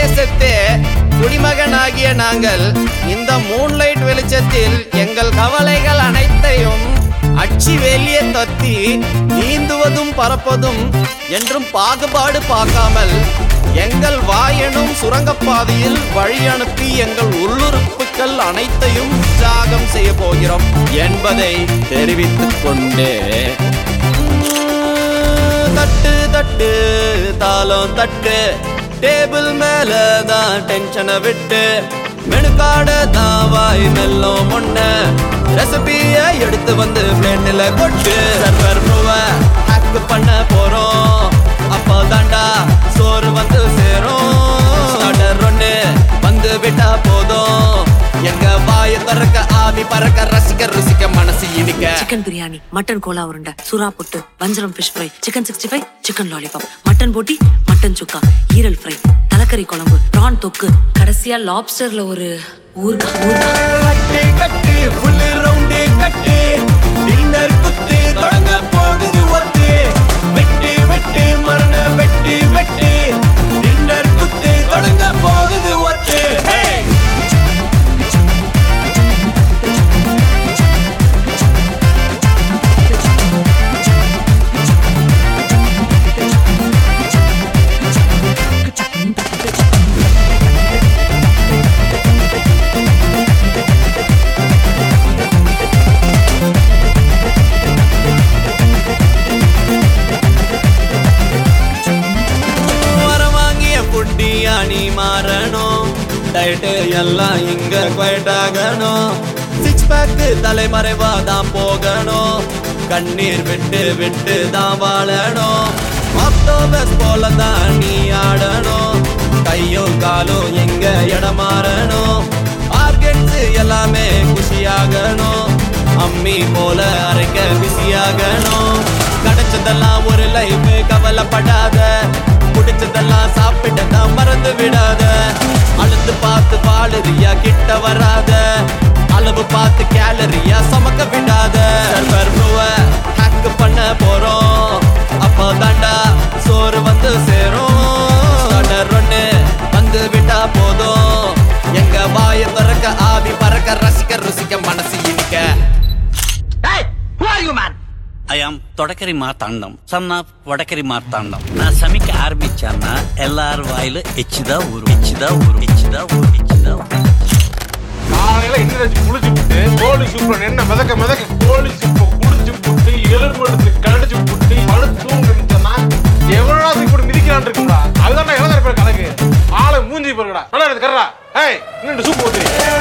தேசத்தே குடிமகனாகிய நாங்கள் இந்த மூன்லைட் வெளிச்சத்தில் எங்கள் கவலைகள் அனைத்தையும் அச்சி வெளிய தத்தி நீந்துவதும் பறப்பதும் என்றும் பாகுபாடு பார்க்காமல் எங்கள் வாயெனும் சுரங்கப்பாதையில் வழி அனுப்பி எங்கள் உள்ளுறுப்புகள் அனைத்தையும் உற்சாகம் செய்ய போகிறோம் என்பதை தெரிவித்துக் கொண்டே தட்டு தட்டு தாளம் தட்டு டேபிள் மேல தான் டென்ஷனை விட்டு மெனுக்காட தான் வாய் மெல்லும் முன்ன ரெசிபிய எடுத்து வந்து பிளேட்டில் கொட்டு சர்வர் ப்ரூவ ஹேக் பண்ண போறோம் அப்போ தாண்டா சோறு வந்து சேரும் ஆர்டர் ஒன்று வந்து விட்டா போதும் எங்க வாய திறக்க ஆவி பறக்க ரசிக்க ருசிக்க மனசு இனிக்க சிக்கன் பிரியாணி மட்டன் கோலா உருண்டை சுறா புட்டு வஞ்சரம் fish fry chicken sixty five chicken lollipop mutton போட்டி மட்டன் சுக்கா ஈரல் ஃப்ரை தலைக்கறி குழம்பு ப்ரான் தொக்கு கடைசியா லாப்ஸ்டர்ல ஒரு ஊர்கா ஊர்கா கட்டு கட்டு ஃபுல் ரவுண்டு கட்டு டின்னர் குத்து தொடங்க போகுது ஒத்து வெட்டு வெட்டு மரண வெட்டு வெட்டு டின்னர் குத்து தொடங்க போகுது ஒத்து Hey! வர வாங்கிய புட்டியா நீ மாறணும் டயட்டு எல்லாம் இங்க குவைட் ஆகணும் சிக்ஸ் பேக்கு தலைமறைவா தான் போகணும் கண்ணீர் விட்டு விட்டு தான் வாழணும் ஆக்டோபஸ் போல தான் நீ ஆடணும் கையும் காலும் எங்க இடம் மாறணும் ஆர்கன்ஸ் எல்லாமே குஷியாகணும் அம்மி போல அரைக்க பிஸியாகணும் கிடைச்சதெல்லாம் ஒரு லைஃப் கவலைப்படாத பிடிச்சதெல்லாம் சாப்பிட்டதான் மறந்து விடாத அழுது பார்த்து வாழுறியா கிட்ட வராத அளவு பார்த்து கேலரியா சமக்க விடாத சர்வர் ஹேக் பண்ண போறோம் அப்போ தாண்டா சோறு வந்து சேரும் ஆர்டர் ஒண்ணு வந்து விட்டா போதும் எங்க வாய திறக்க ஆவி பறக்க ரசிக்க ருசிக்க மனசு இனிக்க Hey, who are you, man? I am Thodakkari Marthandam son of Vadakkari Marthandam நான் சமைக்க ஆரம்பிச்சேன்னா எல்லார் வாயில எச்சுதா ஊரு எச்சுதா ஊரு எச்சுதா ஊரு எச்சுதா ஊரு காலையில எந்திரிச்சு குளிச்சு விட்டு கோழி சூப்பர் என்ன மிதக்க மிதக்க கோழி சூப்பர் குளிச்சு புட்டு எலும்பு எடுத்து கடிச்சு புட்டு படுத்து தூங்கினா எவ்வளவு இப்படி மிதிக்கிறான் இருக்குடா அதுதான் எவ்வளவு பேர் கணக்கு ஆளை மூஞ்சி பாருங்கடா நல்லா இருக்கு கர்றா ஏய் இன்னும் சூப் ஊத்து